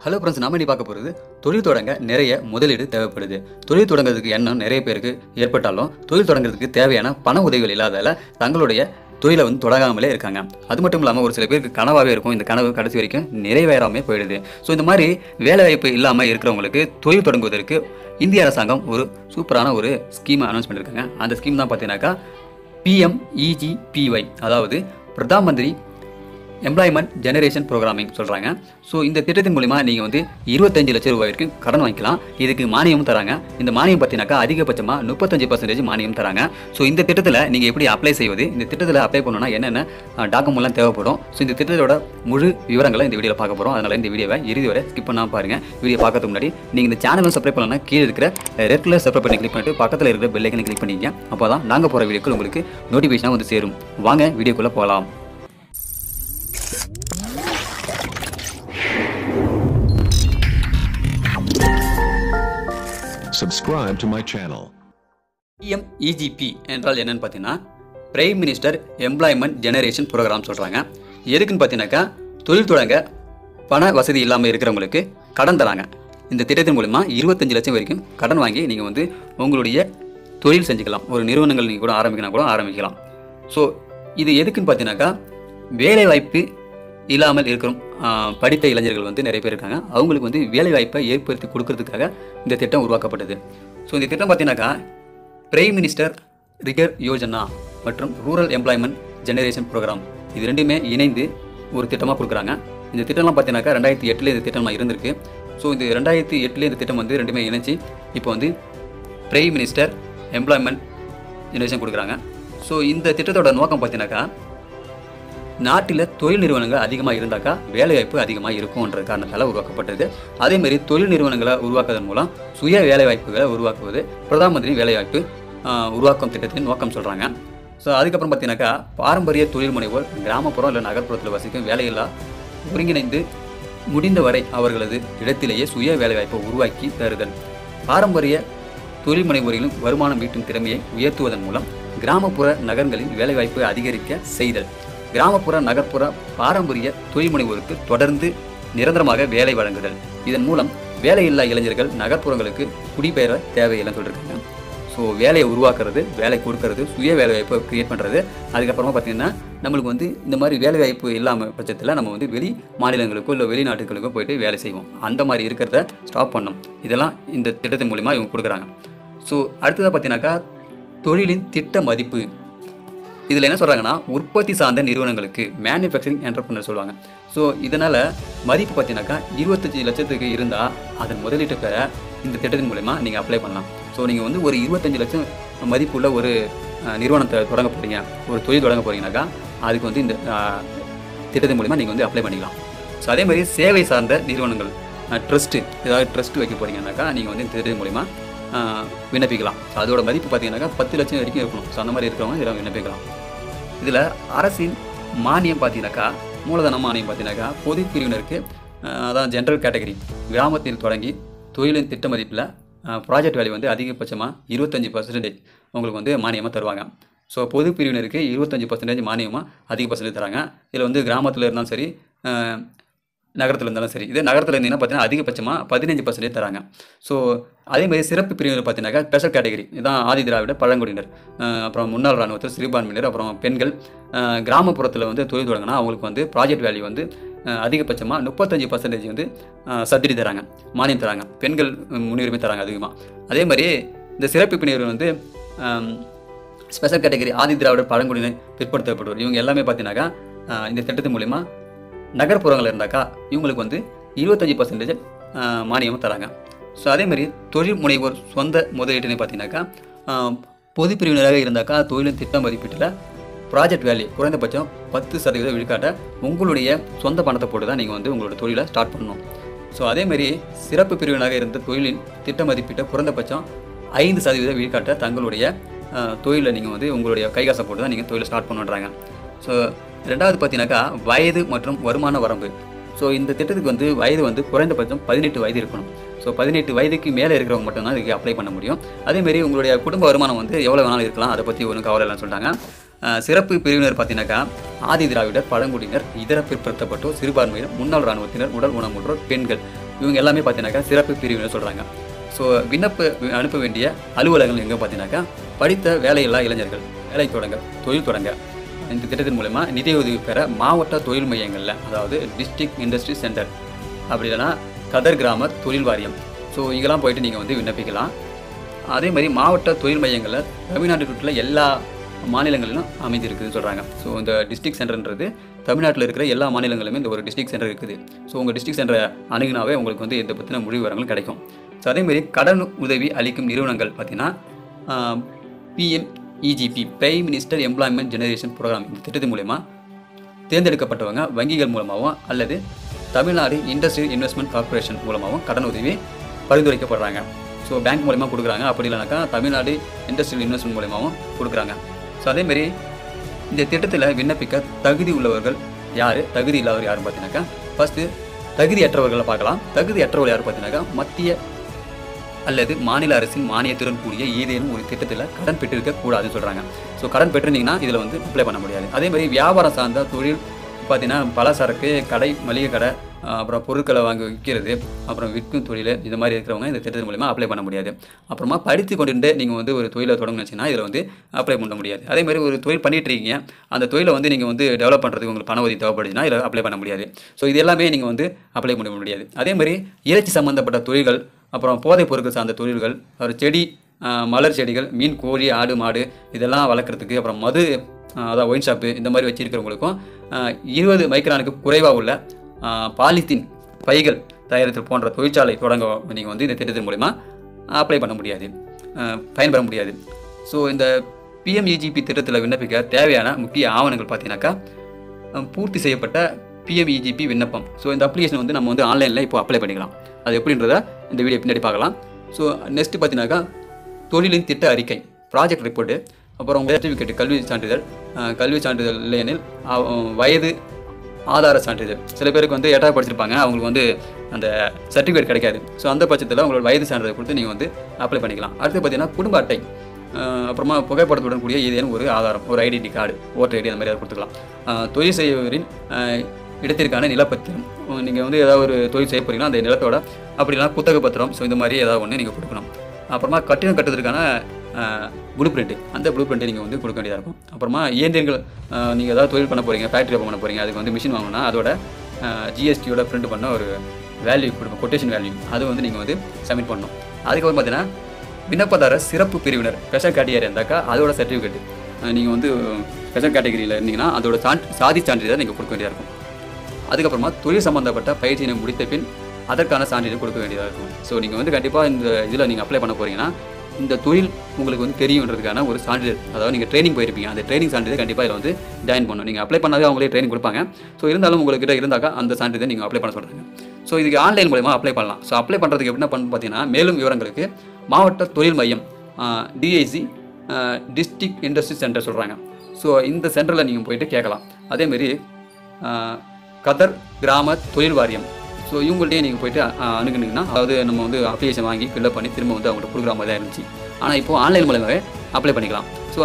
Hello friends நாம நீ பார்க்க போகிறது தொழில் தொடங்க நிறைய முதலீடு தேவைப்படுது தொழில் தொடங்குறதுக்கு எண்ணம் நிறைய பேருக்கு ஏற்பட்டாலும் தொழில் தொடங்குறதுக்கு தேவையான பண உதவிகள் இல்லாதால தங்களுடைய தொழிலை வந்து தொடங்காமலே இருக்காங்க அது மட்டும் இல்லாமல் ஒரு சில பேருக்கு கனவாகவே இருக்கும் இந்த கனவு கடைசி வரைக்கும் நிறைவேறாமே போயிடுது ஸோ இந்த மாதிரி வேலைவாய்ப்பு இல்லாமல் இருக்கிறவங்களுக்கு தொழில் தொடங்குவதற்கு இந்திய அரசாங்கம் ஒரு சூப்பரான ஒரு ஸ்கீமை அனௌன்ஸ் பண்ணியிருக்காங்க அந்த ஸ்கீம் தான் பார்த்தீங்கன்னாக்கா பிஎம்இஜிபிஒய் அதாவது Pradhan Mantri employment generation programming சொல்கிறாங்க ஸோ இந்த திட்டத்தின் மூலிமா நீங்கள் வந்து இருபத்தஞ்சு லட்சம் ரூபாய் வரைக்கும் கடன் வாங்கிக்கலாம் இதுக்கு மானியமும் தராங்க இந்த மானியம் பார்த்தீங்கன்னாக்கா அதிகபட்சமாக முப்பத்தஞ்சு பர்சன்டேஜ் மானியம் தராங்க ஸோ இந்த திட்டத்தில் நீங்கள் எப்படி அப்ளை செய்வது இந்த திட்டத்தில் அப்ளை பண்ணணும்னா என்னென்ன டாக்குமெண்ட்லாம் தேவைப்படும் ஸோ இந்த திட்டத்தோட முழு விவரங்களை இந்த வீடியோவில் பார்க்க போகிறோம் அதனால் இந்த வீடியோவை இறுதி வரை ஸ்கிப் பண்ணாமல் பாருங்கள் வீடியோ பார்க்கறதுக்கு முன்னாடி நீங்கள் இந்த சேனலும் சப்ஸ்கிரைப் பண்ணலாம் கீழே இருக்கிற ரெட் கலர் சப்ஸ்கிரைப் பண்ணி கிளிக் பண்ணிட்டு பக்கத்தில் இருக்கிற பெல் ஐக்கனை கிளிக் பண்ணிங்க அப்போ தான் நாங்கள் போகிற வீடியோக்கள் உங்களுக்கு நோட்டிஃபிகேஷனாக வந்து சேரும் வாங்க வீடியோக்குள்ளே போகலாம் Subscribe to my channel. PMEGP என்றால் என்னன்னு பார்த்தீங்கன்னா prime minister employment generation programme சொல்கிறாங்க எதுக்குன்னு பார்த்தீங்கன்னாக்கா தொழில் தொடங்க பண வசதி இல்லாமல் இருக்கிறவங்களுக்கு கடன் தராங்க இந்த திட்டத்தின் மூலிமா இருபத்தஞ்சு லட்சம் வரைக்கும் கடன் வாங்கி நீங்கள் வந்து உங்களுடைய தொழில் செஞ்சுக்கலாம் ஒரு நிறுவனங்கள் நீங்கள் கூட ஆரம்பிக்கலாம் கூட ஆரம்பிக்கலாம் ஸோ இது எதுக்குன்னு பார்த்தீங்கன்னாக்கா வேலைவாய்ப்பு இல்லாமல் இருக்கிற ஆஹ், படித்த இளைஞர்கள் வந்து நிறைய பேர் இருக்காங்க அவங்களுக்கு வந்து வேலைவாய்ப்பை ஏற்படுத்தி கொடுக்கறதுக்காக இந்த திட்டம் உருவாக்கப்பட்டது ஸோ இந்த திட்டம் பார்த்தீங்கன்னாக்கா பிரைம் மினிஸ்டர் ரிகர் யோஜனா மற்றும் ரூரல் எம்ப்ளாய்மெண்ட் ஜெனரேஷன் ப்ரோக்ராம் இது ரெண்டுமே இணைந்து ஒரு திட்டமாக கொடுக்குறாங்க இந்த திட்டம்லாம் பார்த்தீங்கன்னாக்கா ரெண்டாயிரத்தி எட்டில் இந்த திட்டமாக இருந்திருக்கு ஸோ இந்த ரெண்டாயிரத்தி எட்டில் இந்த திட்டம் வந்து ரெண்டுமே இணைச்சு இப்போ வந்து பிரைம் மினிஸ்டர் எம்ப்ளாய்மெண்ட் ஜெனரேஷன் கொடுக்குறாங்க ஸோ இந்த திட்டத்தோட நோக்கம் பார்த்தீங்கன்னாக்கா நாட்டில் தொழில் நிறுவனங்கள் அதிகமாக இருந்தாக்கா வேலைவாய்ப்பு அதிகமாக இருக்கும்ன்ற காரணத்தால் உருவாக்கப்பட்டது அதேமாரி தொழில் நிறுவனங்களை உருவாக்குவதன் மூலம் சுய வேலைவாய்ப்புகளை உருவாக்குவது பிரதான் மந்திரி வேலைவாய்ப்பு ஆஹ், உருவாக்கும் திட்டத்தின் நோக்கம் சொல்கிறாங்க ஸோ அதுக்கப்புறம் பார்த்தீங்கன்னாக்கா பாரம்பரிய தொழில் முனைவோர் கிராமப்புறம் இல்லை நகர்ப்புறத்தில் வசிக்கும் வேலையில்லா ஒருங்கிணைந்து முடிந்தவரை அவர்களது இடத்திலேயே சுய வேலைவாய்ப்பை உருவாக்கி தருதல் பாரம்பரிய தொழில் முனைவோரிலும் வருமானம் ஈட்டும் திறமையை உயர்த்துவதன் மூலம் கிராமப்புற நகரங்களில் வேலைவாய்ப்பை அதிகரிக்க செய்தல் கிராமப்புற நகர்ப்புற பாரம்பரிய தொழில் முனைவோருக்கு தொடர்ந்து நிரந்தரமாக வேலை வழங்குதல் இதன் மூலம் வேலையில்லா இளைஞர்கள் நகர்ப்புறங்களுக்கு குடிபெயர தேவையில்லைன்னு சொல்லியிருக்காங்க ஸோ வேலையை உருவாக்குறது வேலை கொடுக்கறது சுய வேலைவாய்ப்பை கிரியேட் பண்ணுறது அதுக்கப்புறமா பார்த்தீங்கன்னா நம்மளுக்கு வந்து இந்த மாதிரி வேலைவாய்ப்பு இல்லாமல் பட்சத்தில் நம்ம வந்து வெளி மாநிலங்களுக்கோ இல்லை வெளிநாட்டுகளுக்கோ போயிட்டு வேலை செய்வோம் அந்த மாதிரி இருக்கிறத ஸ்டாப் பண்ணோம் இதெல்லாம் இந்த திட்டத்தின் மூலிமா இவங்க கொடுக்குறாங்க ஸோ அடுத்ததாக பார்த்தீங்கன்னாக்கா தொழிலின் திட்ட மதிப்பு இதில் என்ன சொல்கிறாங்கன்னா உற்பத்தி சார்ந்த நிறுவனங்களுக்கு மேனுஃபேக்சரிங் என்டர்பிரினர் சொல்லுவாங்க ஸோ இதனால் மதிப்பு பார்த்தீங்கன்னாக்கா இருபத்தஞ்சி லட்சத்துக்கு இருந்தால் அதன் முதலீட்டு பெற இந்த திட்டத்தின் மூலயமா நீங்கள் அப்ளை பண்ணலாம் ஸோ நீங்கள் வந்து ஒரு இருபத்தஞ்சி லட்சம் மதிப்புள்ள ஒரு அஹ், நிறுவனத்தை தொடங்க போகிறீங்க ஒரு தொழில் தொடங்க போகிறீங்கனாக்கா அதுக்கு வந்து இந்த அஹ், திட்டத்தின் மூலிமா நீங்கள் வந்து அப்ளை பண்ணிக்கலாம் ஸோ அதே மாதிரி சேவை சார்ந்த நிறுவனங்கள் ட்ரஸ்ட்டு ஏதாவது ட்ரஸ்ட் வைக்க போகிறீங்கன்னாக்கா நீங்கள் வந்து இந்த திட்டத்தின் மூலிமா ஆஹ் விண்ணப்பிக்கலாம் ஸோ அதோட மதிப்பு பார்த்தீங்கன்னாக்கா பத்து லட்சம் வரைக்கும் இருக்கணும் ஸோ அந்த மாதிரி இருக்கிறவங்க இதெல்லாம் விண்ணப்பிக்கலாம் இதில் அரசின் மானியம் பார்த்தீங்கன்னாக்கா மூலதன மானியம் பார்த்தீங்கன்னாக்கா பொது பிரிவினருக்கு ஆஹ் அதான் ஜென்ரல் கேட்டகரி கிராமத்தில் தொடங்கி தொழிலின் திட்ட மதிப்பில் ப்ராஜெக்ட் வேல்யூ வந்து அதிகபட்சமாக இருபத்தஞ்சி பர்சன்டேஜ் உங்களுக்கு வந்து மானியமாக தருவாங்க ஸோ பொது பிரிவினருக்கு இருபத்தஞ்சி பர்சன்டேஜ் மானியமாக அதிக பர்சன்டேஜ் தராங்க இதில் வந்து கிராமத்தில் இருந்தாலும் சரி ஆஹ் நகரத்தில் இருந்தாலும் சரி இதே நகரத்தில் இருந்தீங்கன்னா பார்த்தீங்கன்னா அதிகபட்சமாக பதினஞ்சு பர்சன்டேஜ் தராங்க ஸோ அதேமாதிரி சிறப்பு பிரிவினர் பார்த்தீங்கன்னாக்கா ஸ்பெஷல் கேட்டகரி இதான் ஆதி திராவிட பழங்குடியினர் அஹ் அப்புறம் முன்னாள் ராணுவத்தில் சிறுபான்மையினர் அப்புறம் பெண்கள் அஹ் கிராமப்புறத்தில் வந்து தொழில் தொடங்கினா அவங்களுக்கு வந்து ப்ராஜெக்ட் வேல்யூ வந்து அஹ் அதிகபட்சமாக முப்பத்தஞ்சு பர்சன்டேஜ் வந்து அஹ் சப்சிடி தராங்க மானியம் தராங்க பெண்கள் முன்னுரிமை தராங்க அதிகமாக அதே மாதிரி இந்த சிறப்பு பிரிவினர் வந்து அஹ் ஸ்பெஷல் கேட்டகரி ஆதி திராவிடர் பழங்குடியினர் பிற்படுத்தப்படுவர் இவங்க எல்லாமே பார்த்தீங்கன்னாக்கா அஹ் இந்த திட்டத்தின் மூலிமா நகர்ப்புறங்கள் இருந்தாக்கா இவங்களுக்கு வந்து இருபத்தஞ்சி பர்சன்டேஜ் மானியமும் தராங்க ஸோ அதேமாதிரி தொழில் முனைவோர் சொந்த முதலீட்டுன்னு பார்த்தீங்கன்னாக்கா ஆஹ், பொது பிரிவினராக இருந்தாக்கா தொழிலின் திட்ட மதிப்பீட்டில் ப்ராஜெக்ட் வேல்யூ குறைந்தபட்சம் பத்து சதவீத விழுக்காட்டை உங்களுடைய சொந்த பணத்தை போட்டு தான் நீங்கள் வந்து உங்களோட தொழிலை ஸ்டார்ட் பண்ணணும் ஸோ அதேமாதிரி சிறப்பு பிரிவினராக இருந்த தொழிலின் திட்ட மதிப்பீட்டை குறைந்தபட்சம் ஐந்து சதவீத விழுக்காட்டை தங்களுடைய ஆஹ், தொழிலை நீங்கள் வந்து உங்களுடைய கைகாசை போட்டு தான் நீங்கள் தொழிலை ஸ்டார்ட் பண்ணுன்றாங்க ஸோ ரெண்டாவது பார்த்தீங்கன்னாக்கா வயது மற்றும் வருமான வரம்பு ஸோ இந்த திட்டத்துக்கு வந்து வயது வந்து குறைந்தபட்சம் பதினெட்டு வயது இருக்கணும் ஸோ பதினெட்டு வயதுக்கு மேலே இருக்கிறவங்க மட்டும்தான் இதுக்கு அப்ளை பண்ண முடியும் அதேமாரி உங்களுடைய குடும்ப வருமானம் வந்து எவ்வளோ வேணாலும் இருக்கலாம் அதை பற்றி ஒன்றும் கவலை இல்லைன்னு சொல்லிட்டாங்க அஹ், சிறப்பு பிரிவினர் பார்த்தீங்கன்னாக்கா ஆதி திராவிடர் பழங்குடியினர் இதர பிற்படுத்தப்பட்டோர் சிறுபான்மையினர் முன்னாள் இராணுவத்தினர் உடல் ஊனமுற்றோர் பெண்கள் இவங்க எல்லாமே பார்த்தீங்கன்னாக்கா சிறப்பு பிரிவினர் சொல்கிறாங்க ஸோ விண்ணப்ப அனுப்ப வேண்டிய அலுவலகங்கள் எங்கே பார்த்தீங்கன்னாக்கா படித்த வேலையில்லா இளைஞர்கள் வேலை தொடங்க தொழில் தொடங்க இந்த திட்டத்தின் மூலமா நிதியுதவி பெற மாவட்ட தொழில் மையங்களில் அதாவது டிஸ்ட்ரிக்ட் இண்டஸ்ட்ரி சென்டர் அப்படி இல்லைன்னா கதர் கிராம தொழில் வாரியம் ஸோ இங்கெல்லாம் போயிட்டு நீங்கள் வந்து விண்ணப்பிக்கலாம் அதே மாதிரி மாவட்ட தொழில் மையங்களில் தமிழ்நாட்டில் எல்லா மாநிலங்களிலும் அமைந்திருக்குதுன்னு சொல்கிறாங்க ஸோ இந்த டிஸ்ட்ரிக்ட் சென்டர்ன்றது தமிழ்நாட்டில் இருக்கிற எல்லா மாநிலங்களிலுமே இந்த ஒரு டிஸ்ட்ரிக்ட் சென்டர் இருக்குது ஸோ உங்கள் டிஸ்ட்ரிக்ட் சென்டரை அணுகினாவே உங்களுக்கு வந்து இதை பற்றின முடிவு வரங்கள் கிடைக்கும் ஸோ அதேமாதிரி கடன் உதவி அளிக்கும் நிறுவனங்கள் பார்த்தீங்கன்னா PMEGP prime minister employment generation programme இந்த திட்டத்தின் மூலயமா தேர்ந்தெடுக்கப்பட்டவங்க வங்கிகள் மூலமாகவும் அல்லது தமிழ்நாடு இண்டஸ்ட்ரியல் இன்வெஸ்ட்மெண்ட் கார்ப்பரேஷன் மூலமாகவும் கடன் உதவி பரிந்துரைக்கப்படுறாங்க ஸோ பேங்க் மூலமாக கொடுக்குறாங்க அப்படி இல்லைனாக்கா தமிழ்நாடு இண்டஸ்ட்ரியல் இன்வெஸ்ட்மெண்ட் மூலமாகவும் கொடுக்குறாங்க ஸோ அதேமாரி இந்த திட்டத்தில் விண்ணப்பிக்க தகுதி உள்ளவர்கள் யார் தகுதி இல்லாதவர் யாருன்னு பார்த்தீங்கன்னாக்கா ஃபஸ்ட்டு தகுதியற்றவர்களை பார்க்கலாம் தகுதியற்றவர்கள் யார் பார்த்தீங்கன்னாக்கா மத்திய அல்லது மாநில அரசின் மானியத்துடன் கூடிய ஏதேனும் ஒரு திட்டத்தில் கடன் பெற்றிருக்க கூடாதுன்னு சொல்கிறாங்க ஸோ கடன் பெற்றிருந்தீங்கன்னா இதில் வந்து அப்ளை பண்ண முடியாது அதே மாதிரி வியாபாரம் சார்ந்த தொழில் பார்த்தீங்கன்னா பலசரக்கு கடை மளிகை கடை அஹ் அப்புறம் பொருட்களை வாங்கி விற்கிறது அப்புறம் விற்கும் தொழில் இது மாதிரி இருக்கிறவங்க இந்த திட்டத்தின் மூலமா அப்ளை பண்ண முடியாது அப்புறமா படித்து கொண்டு நீங்கள் வந்து ஒரு தொழிலை தொடங்கணும்னு வச்சுன்னா இதில் வந்து அப்ளை பண்ண முடியாது அதே மாதிரி ஒரு தொழில் பண்ணிட்டு இருக்கீங்க அந்த தொழிலை வந்து நீங்கள் வந்து டெவலப் பண்ணுறதுக்கு உங்களுக்கு பண உதவி தேவைப்படுதுன்னா இதில் அப்ளை பண்ண முடியாது ஸோ இது எல்லாமே நீங்கள் வந்து அப்ளை பண்ண முடியாது அதே மாதிரி இறைச்சி சம்மந்தப்பட்ட தொழில்கள் அப்புறம் போதைப் பொருட்கள் சார்ந்த தொழில்கள் அப்புறம் செடி ஆஹ் மலர் செடிகள் மீன் கோழி ஆடு மாடு இதெல்லாம் வளர்க்குறதுக்கு அப்புறம் மது ஆஹ் அதாவது ஒயின் ஷாப்பு இந்த மாதிரி வச்சிருக்கிறவங்களுக்கும் ஆஹ் இருபது மைக்ரானுக்கு குறைவாக உள்ள ஆஹ் பாலித்தீன் பைகள் தயாரித்தல் போன்ற தொழிற்சாலை தொடங்க நீங்கள் வந்து இந்த திட்டத்தின் மூலிமா அப்ளை பண்ண முடியாது ஆஹ் பயன்பெற முடியாது ஸோ இந்த பிஎம்இஜிபி திட்டத்தில் விண்ணப்பிக்க தேவையான முக்கிய ஆவணங்கள் பார்த்தீங்கன்னாக்கா அஹ் பூர்த்தி செய்யப்பட்ட பிஎம்இஜிபி விண்ணப்பம் ஸோ இந்த அப்ளிகேஷன் வந்து நம்ம வந்து ஆன்லைனில் இப்போ அப்ளை பண்ணிக்கலாம் அது எப்படின்றத இந்த வீடியோ பின்னாடி பார்க்கலாம் ஸோ நெக்ஸ்ட் பார்த்தீங்கன்னாக்கா தொழிலின் திட்ட அறிக்கை ப்ராஜெக்ட் ரிப்போர்ட்டு அப்புறம் உங்கள் சர்டிஃபிகேட் கல்வி சான்றிதழ் அஹ் கல்வி சான்றிதழ் இல்லையெனில் அவ- வயது ஆதார சான்றிதழ் சில பேருக்கு வந்து எட்டாவது படிச்சிருப்பாங்க அவங்களுக்கு வந்து அந்த சர்டிஃபிகேட் கிடைக்காது ஸோ அந்த பட்சத்தில் உங்களோட வயது சான்றிதழ் கொடுத்து நீங்கள் வந்து அப்ளை பண்ணிக்கலாம் அடுத்து பார்த்தீங்கன்னா குடும்ப அட்டை அஹ் அப்புறமா புகைப்படத்துடன் கூடிய ஏதேனும் ஒரு ஆதாரம் ஒரு ஐடென்டி கார்டு ஓட்டர் ஐடி அந்த மாதிரி ஏதாவது கொடுத்துக்கலாம் அஹ் தொழில் செய்பவரின் அஹ் இடத்திற்கான நிலப்பத்திரம் நீங்கள் வந்து ஏதாவது ஒரு தொழில் செய்ய போறீங்கன்னா அந்த நிலத்தோட அப்படி இல்லைனா குத்தக பத்திரம் ஸோ இந்த மாதிரி ஏதாவது ஒன்று நீங்கள் கொடுக்கணும் அப்புறமா கட்டிடம் கட்டுறதுக்கான ப்ளூ பிரிண்ட் அந்த ப்ளூ பிரிண்ட்டை நீங்கள் வந்து கொடுக்க வேண்டியதாக இருக்கும் அப்புறமா இயந்திரங்கள் நீங்கள் ஏதாவது தொழில் பண்ண போகிறீங்க ஃபேக்ட்ரி ஓப்பன் பண்ண போகிறீங்க அதுக்கு வந்து மிஷின் வாங்கணும்னா அதோட ஜிஎஸ்டியோட பிரிண்ட் பண்ண ஒரு வேல்யூ கொடுக்கும் கொட்டேஷன் வேல்யூ அது வந்து நீங்கள் வந்து சப்மிட் பண்ணணும் அதுக்கப்புறம் பார்த்தீங்கன்னா விண்ணப்பதார சிறப்பு பிரிவினர் ஸ்பெஷல் கேட்டகரி இருந்தாக்கா அதோட சர்டிஃபிகேட் நீங்கள் வந்து ஸ்பெஷல் கேட்டகரியில் இருந்தீங்கன்னா அதோட சான் சாதி சான்றிதழ் நீங்கள் கொடுக்க வேண்டியதாக இருக்கும் அதுக்கப்புறமா தொழில் சம்பந்தப்பட்ட பயிற்சியினை முடித்த பின் அதற்கான சான்றிதழ் கொடுக்க வேண்டியதாக இருக்கும் ஸோ நீங்கள் வந்து கண்டிப்பாக இந்த இதில் நீங்கள் அப்ளை பண்ண போறீங்கன்னா இந்த தொழில் உங்களுக்கு வந்து தெரியுன்றதுக்கான ஒரு சான்றிதழ் அதாவது நீங்கள் ட்ரைனிங் போயிருப்பீங்க அந்த ட்ரைனிங் சான்றிதழ் கண்டிப்பாக இதில் வந்து ஜாயின் பண்ணணும் நீங்கள் அப்ளை பண்ணாவே அவங்களே ட்ரைனிங் கொடுப்பாங்க ஸோ இருந்தாலும் உங்கள்கிட்ட இருந்தாக்கா அந்த சான்றிதழ் நீங்கள் அப்ளை பண்ண சொல்கிறாங்க ஸோ இதுக்கு ஆன்லைன் மூலமா அப்ளை பண்ணலாம் ஸோ அப்ளை பண்ணுறதுக்கு எப்படின்னா பண்ணு பார்த்தீங்கன்னா மேலும் விவரங்களுக்கு மாவட்ட தொழில் மையம் டிஐசி டிஸ்ட்ரிக்ட் இண்டஸ்ட்ரி சென்டர் சொல்கிறாங்க ஸோ இந்த சென்டரில் நீங்கள் போயிட்டு கேட்கலாம் அதேமாரி கதர் கிராம தொழில் வாரியம் ஸோ இவங்கள்ட்டயே நீங்கள் போயிட்டு அஹ், அணுகுனீங்கன்னா அதாவது நம்ம வந்து அப்ளிகேஷன் வாங்கி ஃபில்அப் பண்ணி திரும்ப வந்து அவங்கள்ட்ட கொடுக்குற மாதிரி தான் இருந்துச்சு ஆனால் இப்போ ஆன்லைன் மூலமாகவே அப்ளை பண்ணிக்கலாம் ஸோ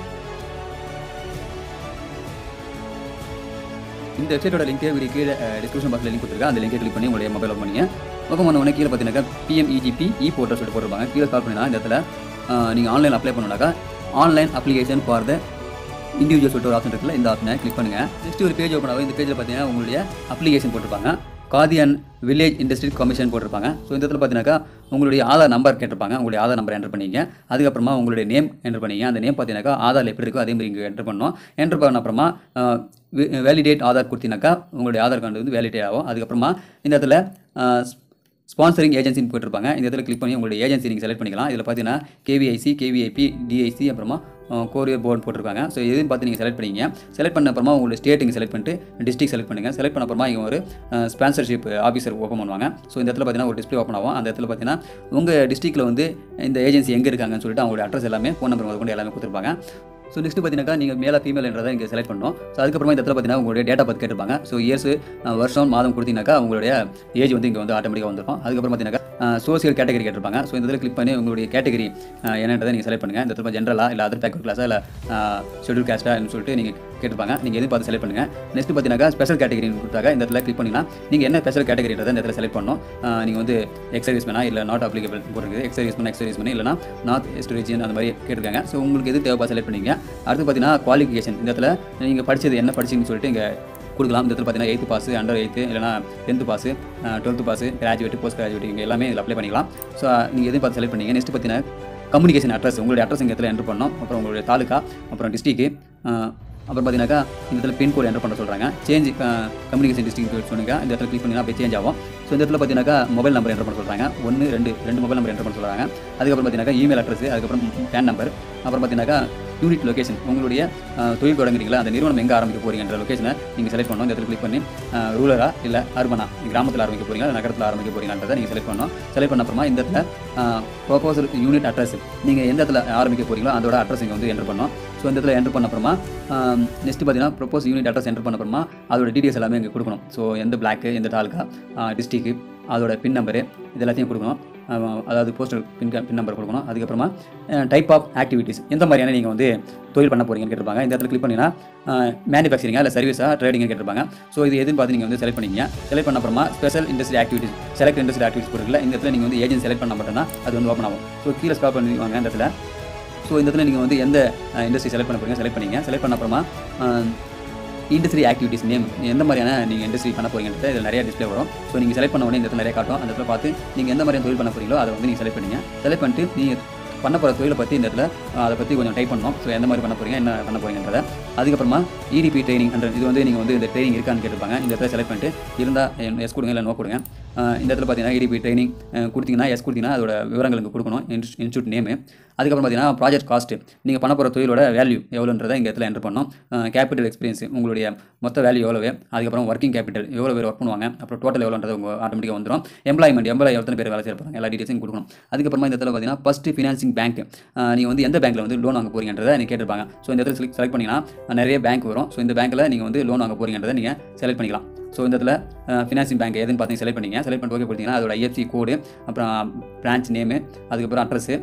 இந்த வெப்சைட்டோட லிங்க் வீடியோ கீழே டிஸ்கிரிப்ஷன் பாக்ஸில் லிங்க் கொடுத்துருக்கேன் அந்த லிங்கை கிளிக் பண்ணி உங்களுடைய மொபைல் ஓப்பன் பண்ணிங்க ஓப்பன் பண்ண உடனே கீழே பார்த்தீங்கன்னா பிஎம்இஜிபி இ போர்ட்டல் சொல்லிட்டு போட்டிருப்பாங்க கீழே கால் பண்ணினா இந்த இடத்துல நீங்கள் ஆன்லைன் அப்ளை பண்ணணுனாக்கா online application for the individual சொல்லிட்டு ஒரு ஆப்ஷன் இருக்குல்ல இந்த ஆப்ஷனை கிளிக் பண்ணுங்கள் நெக்ஸ்ட் ஒரு பேஜ் ஓப்பன் ஆகும் இந்த பேஜில் பார்த்தீங்கன்னா உங்களுடைய அப்ளிகேஷன் போட்டிருப்பாங்க Khadi and village industry commission போட்டிருப்பாங்க ஸோ இந்த இடத்துல பார்த்தீங்கன்னாக்கா உங்களுடைய ஆதார் நம்பர் கேட்டிருப்பாங்க உங்களுடைய ஆதார் நம்பர் என்டர் பண்ணிங்க அதுக்கப்புறமா உங்களுடைய நேம் என்டர் பண்ணிங்க அந்த நேம் பார்த்தீங்கன்னாக்கா ஆதார் எப்படி இருக்கோ அதே மாதிரி இங்கே என்டர் பண்ணணும் என்டர் பண்ண அப்புறமா வேலிடேட் ஆதார் கொடுத்தீங்கன்னாக்கா உங்களுடைய ஆதார் கார்டு வந்து வேலிடேட் ஆகும் அதுக்கப்புறமா இந்த இடத்துல ஸ்பான்சரிங் ஏஜென்சின்னு போட்டிருப்பாங்க இந்த இடத்துல கிளிக் பண்ணி உங்களுடைய ஏஜென்சி நீங்கள் செலக்ட் பண்ணிக்கலாம் இதில் பார்த்தீங்கன்னா கேவிஐசி கேவிஐபி டிஐசி அப்புறமா கோரியர் போர்டு போட்டிருக்காங்க ஸோ எதுன்னு பார்த்து நீங்கள் செலக்ட் பண்ணிங்க செலக்ட் பண்ண அப்புறமா உங்களுடைய ஸ்டேட் இங்கே செலக்ட் பண்ணிட்டு டிஸ்ட்ரிக் செலக்ட் பண்ணுங்கள் செலக்ட் பண்ண அப்புறமா இங்கே ஒரு ஸ்பான்சர்ஷிப் ஆஃபீஸர் ஓப்பன் பண்ணுவாங்க ஸோ இந்த இடத்துல பார்த்தீங்கன்னா ஒரு டிஸ்பிளே ஓப்பன் ஆகும் அந்த இடத்துல பார்த்தீங்கன்னா உங்கள் டிஸ்ட்ரிக்ட்டில் வந்து இந்த ஏஜென்சி எங்கே இருக்காங்கன்னு சொல்லிட்டு அவங்களுடைய அட்ரஸ் எல்லாமே ஃபோன் நம்பர் முதற்கொண்டு எல்லாமே கொடுத்துருப்பாங்க ஸோ நெக்ஸ்ட் பார்த்தீங்கன்னா நீங்கள் மேலே ஃபீமேல்ன்றதை இங்கே செலக்ட் பண்ணணும் ஸோ அதுக்கப்புறமா இந்த இடத்துல பார்த்தீங்கன்னா உங்களுடைய டேட்டா பற்றி கேட்டிருப்பாங்க ஸோ இயர்ஸ் வருஷம் மாதம் கொடுத்தீங்கன்னாக்கா உங்களுடைய ஏஜ் வந்து இங்கே வந்து ஆட்டோமேட்டிக்காக வந்துருக்கும் அதுக்கப்புறம் பார்த்தீங்கன்னாக்கா சோசியல் கேட்டகரி கேட்டிருப்பாங்க ஸோ இந்த இதில் கிளிக் பண்ணி உங்களுடைய கேட்டகரி என்னன்றதை நீங்கள் செலக்ட் பண்ணுங்கள் இந்த இடத்துல ஜென்ரலா இல்லை அதர் பேக்கர் கிளாஸா இல்லை ஷெட்யூல் கேஸ்டா சொல்லிட்டு நீங்கள் கேட்டிருப்பாங்க நீங்கள் எதுவும் பார்த்து செலக்ட் பண்ணுங்கள் நெக்ஸ்ட் பார்த்தீங்கன்னா ஸ்பெஷல் கேட்டகரின்னு கொடுத்தாங்க இந்த இடத்துல கிளிக் பண்ணிங்கன்னா நீங்கள் என்ன ஸ்பெஷல் கேட்டகரின்றதை இந்த இடத்துல செலக்ட் பண்ணணும் நீங்கள் வந்து எக்ஸர்வீஸ் பண்ணா இல்லை நாட் அப்ளிகபிள் போட்டுருக்கு எக்ஸர்வீஸ் பண்ண எக்ஸர்வீஸ் பண்ணி இல்லைனா நார்த் வெஸ்ட் ரீஜன் அந்த மாதிரி கேட்டிருக்காங்க ஸோ உங்களுக்கு எது தேவைப்பா செலக்ட் பண்ணிங்க அடுத்து பார்த்தீங்கன்னா குவாலிஃபிகேஷன் இந்த இடத்துல நீங்கள் படிச்சது என்ன படிச்சீங்கன்னு சொல்லிட்டு இங்கே கொடுக்கலாம் இந்த இடத்துல பார்த்தீங்கன்னா எயித்து பாஸ் அண்டர் எயித்து இல்லைனா tenth pass twelfth pass graduate post graduate இங்கே எல்லாமே இதில் அப்ளை பண்ணிக்கலாம் ஸோ நீங்கள் எதுவும் பார்த்து செலக்ட் பண்ணீங்க நெக்ஸ்ட் பார்த்தீங்கன்னா கம்யூனிகேஷன் அட்ரஸ் உங்களுடைய அட்ரஸ் இங்கே இடத்துல என்ட்ரு பண்ணோம் அப்புறம் உங்களுடைய தாலுக்கா அப்புறம் டிஸ்ட்ரிக்கு அப்புறம் பார்த்தீங்கன்னாக்கா இந்த இடத்துல பின்கோடு என்ட்ரு பண்ண சொல்கிறாங்க சேஞ்ச் கம்யூனிகேஷன் டிஸ்ட்ரிக் சொன்னீங்க இந்த இடத்துல கிளிக் பண்ணிங்கன்னா அப்படியே சேஞ்ச் ஆகும் ஸோ இந்த இடத்துல பார்த்தீங்கன்னாக்கா மொபைல் நம்பர் என்ட்ரு பண்ண சொல்கிறாங்க ஒன்று ரெண்டு ரெண்டு மொபைல் நம்பர் என்ட்ரு பண்ண சொல்கிறாங்க அதுக்கப்புறம் பார்த்தீங்கன்னா இமெயில் அட்ரஸ் அதுக்கப்புறம் பேன் நம்பர் அப்புறம் பார்த்தீங்கன்னாக்கா யூனிட் லொகேஷன் உங்களுடைய அஹ், தொழில் தொடங்குறீங்களா அந்த நிறுவனம் எங்கே ஆரம்பிக்க போறீங்கன்ற லொகேஷனை நீங்கள் செலக்ட் பண்ணணும் இந்த இடத்துல கிளிக் பண்ணி ரூரலா இல்லை அர்பனா கிராமத்தில் ஆரம்பிக்க போறீங்களா இல்லை நகரத்தில் ஆரம்பிக்க போறீங்கன்றதை நீங்கள் செலக்ட் பண்ணணும் செலக்ட் பண்ண அப்புறமா இந்த இடத்துல ப்ரொபோசல் யூனிட் அட்ரஸ் நீங்கள் எந்த இடத்துல ஆரம்பிக்க போறீங்களோ அதோட அட்ரஸ் இங்கே வந்து என்ட்ரு பண்ணணும் ஸோ இந்த இடத்துல என்ட்ரு பண்ண அப்புறமா நெக்ஸ்ட் பார்த்தீங்கன்னா ப்ரொப்போஸ் யூனிட் அட்ரஸ் என்ட்ரு பண்ண அப்புறமா அதோட டீடைல்ஸ் எல்லாமே இங்கே கொடுக்கணும் ஸோ எந்த பிளாக்கு எந்த தாலுக்கா டிஸ்ட்ரிக்கு அதோட பின் நம்பரு இது எல்லாத்தையும் கொடுக்கணும் அஹ் அதாவது போஸ்டல் பின் பின் நம்பர் கொடுக்கணும் அதுக்கப்புறமா டைப் ஆஃப் ஆக்டிவிட்டீஸ் எந்த மாதிரியான நீங்கள் வந்து தொழில் பண்ண போறீங்கன்னு கேட்டிருப்பாங்க இந்த இடத்துல கிளிக் பண்ணினா மேனுஃபேக்சரிங்கா இல்லை சர்வீஸா ட்ரேடிங்னு கேட்டிருப்பாங்க ஸோ இது எதுன்னு பார்த்து நீங்கள் வந்து செலக்ட் பண்ணிங்க செலக்ட் பண்ண அப்புறமா special industry activities select industry activities கொடுக்கல இந்த இடத்துல நீங்கள் வந்து ஏஜென்ட் செலக்ட் பண்ண மட்டும்தான் அது வந்து ஓப்பன் ஆகும் ஸோ கீழே ஸ்டாப் பண்ணிவாங்க இந்த இடத்துல ஸோ இந்த இடத்துல நீங்கள் வந்து எந்த இண்டஸ்ட்ரி செலக்ட் பண்ண போறீங்க செலக்ட் பண்ணீங்க செலக்ட் பண்ண அப்புறமா இண்டஸ்ட்ரி ஆக்டிவிட்டிஸ் நேம் எந்த மாதிரியான நீங்கள் இண்டஸ்ட்ரி பண்ண போறீங்கன்றது இதில் நிறைய டிஸ்ப்ளே வரும் ஸோ நீங்கள் செலக்ட் பண்ண உடனே இந்த இடத்துல நிறைய காட்டும் அந்த இடத்துல பார்த்து நீங்கள் எந்த மாதிரியான தொழில் பண்ண போறீங்களோ அதை வந்து நீங்கள் செலக்ட் பண்ணீங்க செலக்ட் பண்ணிட்டு நீங்கள் பண்ண போகிற தொழிலை பற்றி இந்த இடத்துல அஹ், அதை பற்றி கொஞ்சம் டைப் பண்ணணும் ஸோ எந்த மாதிரி பண்ண போறீங்க என்ன பண்ண போறீங்கன்றத அதுக்கப்புறமா இடிபி ட்ரைனிங் அண்ட் இது வந்து நீங்கள் வந்து இந்த ட்ரைனிங் இருக்கான்னு கேட்டிருப்பாங்க இந்த இடத்துல செலக்ட் பண்ணிட்டு இருந்தால் எஸ் கொடுங்க இல்லை நோ கொடுங்க அஹ், இந்த இடத்துல பார்த்தீங்கன்னா இடிபி ட்ரைனிங் கொடுத்தீங்கன்னா எஸ் கொடுத்தீங்கன்னா அதோட விவரங்கள் இங்கே கொடுக்கணும் இன்ஸ்டியூட் நேமு அதுக்கப்புறம் பார்த்தீங்கன்னா ப்ராஜெக்ட் காஸ்ட் நீங்கள் பண்ண போகிற தொழிலோட வேல்யூ எவ்வளோன்றதை இங்கே இடத்துல என்ட்ரு பண்ணணும் கேபிட்டல் எக்ஸ்பீரியன்ஸ் உங்களுடைய மொத்த வேல்யூ எவ்வளவு அதுக்கப்புறம் ஒர்க்கிங் கேபிட்டல் எவ்வளோ பேர் ஒர்க் பண்ணுவாங்க அப்புறம் டோட்டல் எவ்வளோன்றது உங்கள் ஆட்டோமேட்டிக்காக வந்துடும் எம்ப்ளாய்மெண்ட் எம்ப்ளாய் எத்தனை பேர் வேலை செய்யறாங்க எல்லா டீட்டெயில்ஸும் கொடுக்கணும் அதுக்கப்புறமா இந்த இடத்துல பார்த்தீங்கன்னா ஃபஸ்ட்டு ஃபினான்சிங் பேங்க் நீங்கள் வந்து எந்த பேங்க்கில் வந்து லோன் வாங்க போறீங்கன்றதை நீங்கள் கேட்டிருப்பாங்க ஸோ இந்த இடத்துல செலக்ட் செலக்ட் பண்ணிங்கன்னா நிறைய பேங்க் வரும் ஸோ இந்த பேங்க்கில் நீங்கள் வந்து லோன் வாங்க போறீங்கன்றதை நீங்கள் செலக்ட் பண்ணிக்கலாம் ஸோ இந்த இடத்துல ஃபினான்சிங் பேங்க் எதுன்னு பார்த்தீங்க செலக்ட் பண்ணிங்க செலக்ட் பண்ணிட்டு ஓகே கொடுத்தீங்கன்னா அதோட ஐஎஃப்சி கோடு அப்புறம் பிரான்ச் நேமு அதுக்கப்புறம் அட்ரஸ்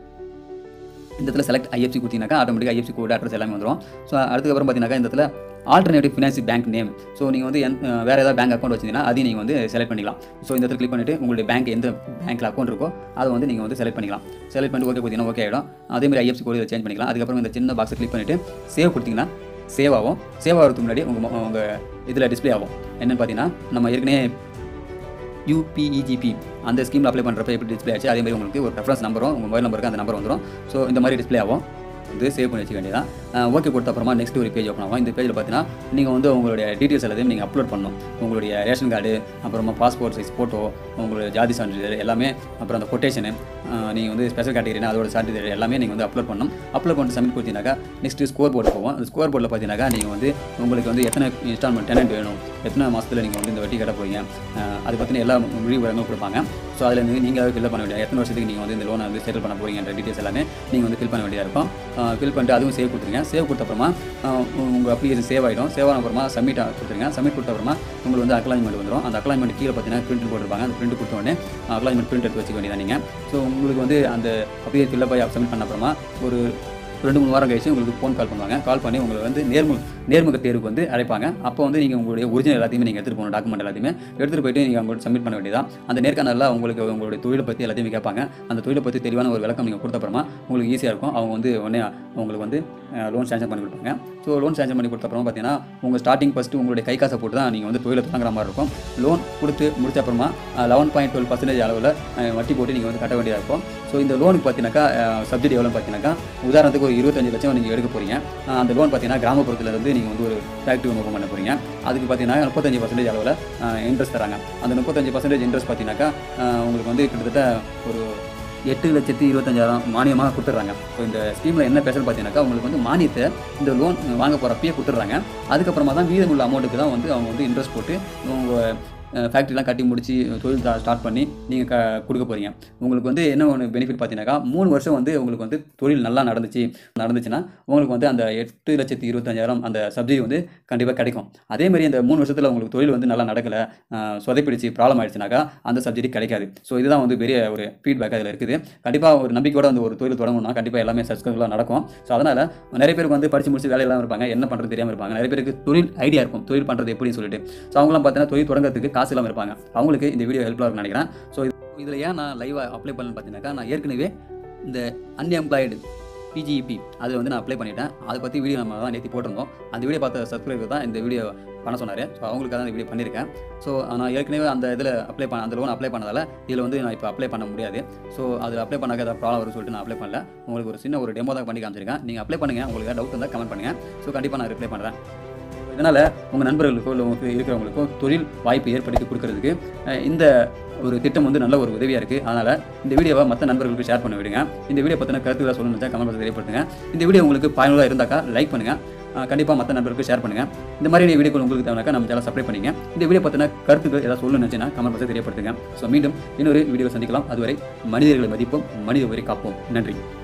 இந்த இடத்துல செலக்ட் ஐஎஃப்சி கொடுத்தீங்கன்னாக்கா ஆட்டோமேட்டிக்காக ஐஎஃப்சி கோட் அட்ரஸ் எல்லாமே வந்துடும் ஸோ அதுக்கப்புறம் பார்த்தீங்கன்னாக்கா இந்த இடத்துல alternative financing bank name so நீங்கள் வந்து எந்த வேறு ஏதாவது பேங்க் அக்கௌண்ட் வச்சிங்கன்னா அதையும் நீங்கள் வந்து செலக்ட் பண்ணிக்கலாம் ஸோ இந்த இடத்துல கிளிக் பண்ணிவிட்டு உங்களுடைய பேங்க் எந்த பேங்க்கில் அக்கௌண்ட் இருக்கோ அதை வந்து நீங்கள் வந்து செலக்ட் பண்ணிக்கலாம் செலக்ட் பண்ணிட்டு ஓகே கொடுத்தீங்கன்னா ஓகே ஆகிடும் அதே மாதிரி ஐஎஃப்சி கோடு சேஞ்ச் பண்ணிக்கலாம் அதுக்கப்புறம் இந்த சின்ன பாக்ஸை கிளிக் பண்ணிவிட்டு சேவ் கொடுத்தீங்கன்னா சேவ் ஆகும் சேவ் ஆகிறதுக்கு முன்னாடி உங்கள் உங்கள் இதில் டிஸ்ப்ளே ஆகும் என்னென்னு பார்த்தீங்கன்னா நம்ம ஏற்கனவே யூபிஇஜிபி அந்த ஸ்கீமில் அப்ளை பண்ணுறப்ப எப்படி டிஸ்ப்ளே ஆச்சு அதே மாதிரி உங்களுக்கு ஒரு ரெஃபரன்ஸ் நம்பரும் உங்கள் மொபைல் நம்பருக்கு அந்த நம்பர் வந்துடும் ஸோ இந்த மாதிரி டிஸ்ப்ளே ஆகும் இது சேவ் பண்ணி வச்சுக்க வேண்டியதான் ஓகே கொடுத்த அப்புறமா நெக்ஸ்ட் ஒரு பேஜ் ஓப்பன் ஆகும் இந்த பேஜில் பார்த்தீங்கன்னா நீங்கள் வந்து உங்களுடைய டீட்டெயில்ஸ் எல்லாத்தையும் நீங்கள் அப்லோட் பண்ணணும் உங்களுடைய ரேஷன் கார்டு அப்புறமா பாஸ்போர்ட் சைஸ் ஃபோட்டோ உங்களுடைய ஜாதி சான்றிதழ் எல்லாமே அப்புறம் அந்த கொட்டேஷனு நீங்கள் வந்து ஸ்பெஷல் கேட்டகரினா அதோட சான்றிதழ் எல்லாமே நீங்கள் வந்து அப்லோட் பண்ணணும் அப்லோட் பண்ணிட்டு சப்மிட் கொடுத்தீங்கன்னாக்கா நெக்ஸ்ட் ஸ்கோர் போர்டு போவோம் அந்த ஸ்கோர் போர்டில் பார்த்தீங்கன்னாக்கா நீங்கள் வந்து உங்களுக்கு வந்து எத்தனை இன்ஸ்டால்மெண்ட் டெனன்ட் வேணும் எத்தனை மாதத்தில் நீங்கள் வந்து இந்த வட்டி கட்ட போறீங்க அஹ் அதை பற்றின எல்லா மொழி விவரங்களும் கொடுப்பாங்க ஸோ அதில் வந்து நீங்களாவே ஃபில் பண்ண வேண்டியது எத்தனை வருஷத்துக்கு நீங்கள் வந்து இந்த லோனை வந்து செட்டில் பண்ண போறீங்கன்ற டீட்டெயில்ஸ் எல்லாமே நீங்கள் வந்து ஃபில் பண்ண வேண்டியதாக இருக்கும் ஃபில் பண்ணிட்டு அதுவும் சேவ் கொடுத்துருங்க சேவ் கொடுத்த அப்புறமா உங்கள் அப்ளிகேஷன் சேவ் ஆகிடும் சேவ் ஆன அப்புறமா சப்மிட் கொடுத்துருங்க சப்மிட் கொடுத்த அப்புறமா உங்களுக்கு வந்து அக்லாய்மெண்ட் வந்துடும் அந்த அக்லாய்மெண்ட் கீழே பார்த்தீங்கன்னா பிரிண்ட் போட்டிருப்பாங்க அந்த பிரிண்ட் கொடுத்த உடனே அக்லாய்மெண்ட் பிரிண்ட் எடுத்து வச்சுக்க வேண்டியதான் நீங்கள் ஸோ உங்களுக்கு வந்து அந்த அப்ளிகேஷன் ஃபில்லப் ஆகி சப்மிட் பண்ண அப்புறமா ஒரு ரெண்டு மூணு வாரம் கழிச்சு உங்களுக்கு ஃபோன் கால் பண்ணுவாங்க கால் பண்ணி உங்களுக்கு வந்து நேர்மு நேர்முக தேர்வுக்கு வந்து அழைப்பாங்க அப்போ வந்து நீங்கள் உங்களுடைய ஒரிஜினல் எல்லாத்தையுமே நீங்கள் எடுத்துகிட்டு போகணும் டாக்குமெண்ட் எல்லாத்தையுமே எடுத்துகிட்டு போயிட்டு நீங்கள் அவங்களுக்கு சப்மிட் பண்ண வேண்டியதான் அந்த நேர்காணலில் உங்களுக்கு உங்களுடைய தொழிலை பற்றி எல்லாத்தையுமே கேட்பாங்க அந்த தொழிலை பற்றி தெளிவான ஒரு விளக்கம் நீங்கள் கொடுத்த அப்புறமா உங்களுக்கு ஈஸியாக இருக்கும் அவங்க வந்து உடனே உங்களுக்கு வந்து லோன் சேங்ஷன் பண்ணி கொடுப்பாங்க ஸோ லோன் சேங்ஷன் பண்ணி கொடுத்த அப்புறமா பார்த்தீங்கன்னா உங்கள் ஸ்டார்டிங் ஃபஸ்ட்டு உங்களுடைய கை காசை போட்டு தான் நீங்கள் வந்து தொழிலை தொடங்குற மாதிரி இருக்கும் லோன் கொடுத்து முடிச்ச அப்புறமா லெவன் பாயிண்ட் டுவெல் பர்சன்டேஜ் அளவில் அஹ், வட்டி போட்டு நீங்கள் வந்து கட்ட வேண்டியதாக இருக்கும் ஸோ இந்த லோனுக்கு பார்த்தீங்கன்னாக்கா சப்சிடி எவ்வளோ பார்த்தீங்கன்னாக்கா உதாரணத்துக்கு ஒரு இருபத்தஞ்சு லட்சம் நீங்கள் எடுக்க போகிறீங்க அந்த லோன் பார்த்தீங்கன்னா கிராமப்புறத்துல இருந்து நீங்கள் வந்து ஒரு ஃபேக்ட்ரி ஒன்று ஓப்பன் பண்ண போகிறீங்க அதுக்கு பார்த்தீங்கன்னா முப்பத்தஞ்சு பர்சன்டேஜ் அளவில் இன்ட்ரெஸ்ட் தராங்க அந்த முப்பத்தஞ்சு பர்சன்டேஜ் இன்ட்ரெஸ்ட் பார்த்தீங்கன்னாக்கா அஹ், உங்களுக்கு வந்து கிட்டத்தட்ட ஒரு எட்டு லட்சத்தி இருபத்தஞ்சாயிரம் மானியமாக கொடுத்துட்றாங்க ஸோ இந்த ஸ்கீமில் என்ன ஸ்பெஷல் பார்த்தீங்கன்னாக்கா உங்களுக்கு வந்து மானியத்தை இந்த லோன் வாங்க போகிறப்பயே கொடுத்துட்றாங்க அதுக்கப்புறமா தான் மீதமுள்ள அமௌண்ட்டுக்கு தான் வந்து அவங்க வந்து இன்ட்ரெஸ்ட் போட்டு உங்கள் ஃபேக்ட்ரிலாம் கட்டி முடிச்சு தொழில் ஸ்டார்ட் பண்ணி நீங்கள் க கொடுக்க போகிறீங்க உங்களுக்கு வந்து என்ன ஒன்று பெனிஃபிட் பார்த்தீங்கன்னாக்கா மூணு வருஷம் வந்து உங்களுக்கு வந்து தொழில் நல்லா நடந்துச்சு நடந்துச்சுன்னா உங்களுக்கு வந்து அந்த எட்டு லட்சத்தி இருபத்தஞ்சாயிரம் அந்த சப்சிடி வந்து கண்டிப்பாக கிடைக்கும் அதே மாதிரி அந்த மூணு வருஷத்தில் உங்களுக்கு தொழில் வந்து நல்லா நடக்கலை சொதைப்பிடிச்சு ப்ராப்ளம் ஆயிடுச்சுனாக்கா அந்த சப்சிடி கிடைக்காது ஸோ இதுதான் வந்து பெரிய ஒரு ஃபீட்பேக் அதில் இருக்குது கண்டிப்பாக ஒரு நம்பிக்கையோட அந்த ஒரு தொழில் தொடங்கணும்னா கண்டிப்பாக எல்லாமே சக்ஸஸ்ஃபுல்லாக நடக்கும் ஸோ அதனால் நிறைய பேருக்கு வந்து படிச்சு முடிச்சு வேலையெல்லாம் இருப்பாங்க என்ன பண்ணுறது தெரியாமல் இருப்பாங்க நிறைய பேருக்கு தொழில் ஐடியா இருக்கும் தொழில் பண்ணுறது எப்படின்னு சொல்லிட்டு ஸோ அவங்களாம் பார்த்தீங்கன்னா தொழில் தொடங்குறதுக்கு காசு இல்லாமல் இருப்பாங்க அவங்களுக்கு இந்த வீடியோ ஹெல்ப்ஃபுல்லாக இருக்கும்னு நினைக்கிறேன் ஸோ இதில் ஏன் நான் லைவாக அப்ளை பண்ணேன்னு பார்த்தீங்கன்னாக்கா நான் ஏற்கனவே இந்த அன்எம்ப்ளாய்டு பிஜிஇபி அது வந்து நான் அப்ளை பண்ணிட்டேன் அதை பற்றி வீடியோ நம்ம தான் நேற்று போட்டிருந்தோம் அந்த வீடியோ பார்த்த சப்ஸ்கிரைபர் தான் இந்த வீடியோ பண்ண சொன்னார் ஸோ அவங்களுக்காக தான் இந்த வீடியோ பண்ணியிருக்கேன் ஸோ நான் ஏற்கனவே அந்த இதில் அப்ளை பண்ண அந்த லோன் அப்ளை பண்ணதால் இதில் வந்து நான் இப்போ அப்ளை பண்ண முடியாது ஸோ அதில் அப்ளை பண்ணாக்க ஏதாவது ப்ராப்ளம் வரும்னு சொல்லிட்டு நான் அப்ளை பண்ணல உங்களுக்கு ஒரு சின்ன ஒரு டெமோ தான் பண்ணி காமிச்சிருக்கேன் நீங்கள் அப்ளை பண்ணுங்கள் உங்களுக்கு டவுட் இருந்தால் கமெண்ட் பண்ணுங்கள் ஸோ கண்டிப்பாக நான் ரிப்ளை பண்ணுறேன் இதனால் உங்கள் நண்பர்களுக்கோ இல்லை உங்களுக்கு இருக்கிறவங்களுக்கோ தொழில் வாய்ப்பு ஏற்படுத்தி கொடுக்கறதுக்கு அஹ், இந்த ஒரு திட்டம் வந்து நல்ல ஒரு உதவியாக இருக்குது அதனால் இந்த வீடியோவை மற்ற நண்பர்களுக்கு ஷேர் பண்ண விடுங்க இந்த வீடியோ பற்றின கருத்துக்களை சொல்லணும்னு கமெண்ட் பாக்ஸ் தெரியப்படுத்துங்க இந்த வீடியோ உங்களுக்கு பயனுள்ளதாக இருந்தாக்கா லைக் பண்ணுங்கள் கண்டிப்பாக மற்ற நண்பர்களுக்கு ஷேர் பண்ணுங்கள் இந்த மாதிரி வீடியோக்கள் உங்களுக்கு தேவைனாக்கா நம்ம சேனல் சப்ஸ்கிரைப் பண்ணிங்க இந்த வீடியோ பற்றின கருத்துக்கள் ஏதாவது சொல்லணும்னு நினச்சினா கமெண்ட் பாக்ஸில் தெரியப்படுத்துங்க ஸோ மீண்டும் இன்னொரு வீடியோ சந்திக்கலாம் அதுவரை மனிதர்களை மதிப்போம் மனித உயிரை காப்போம் நன்றி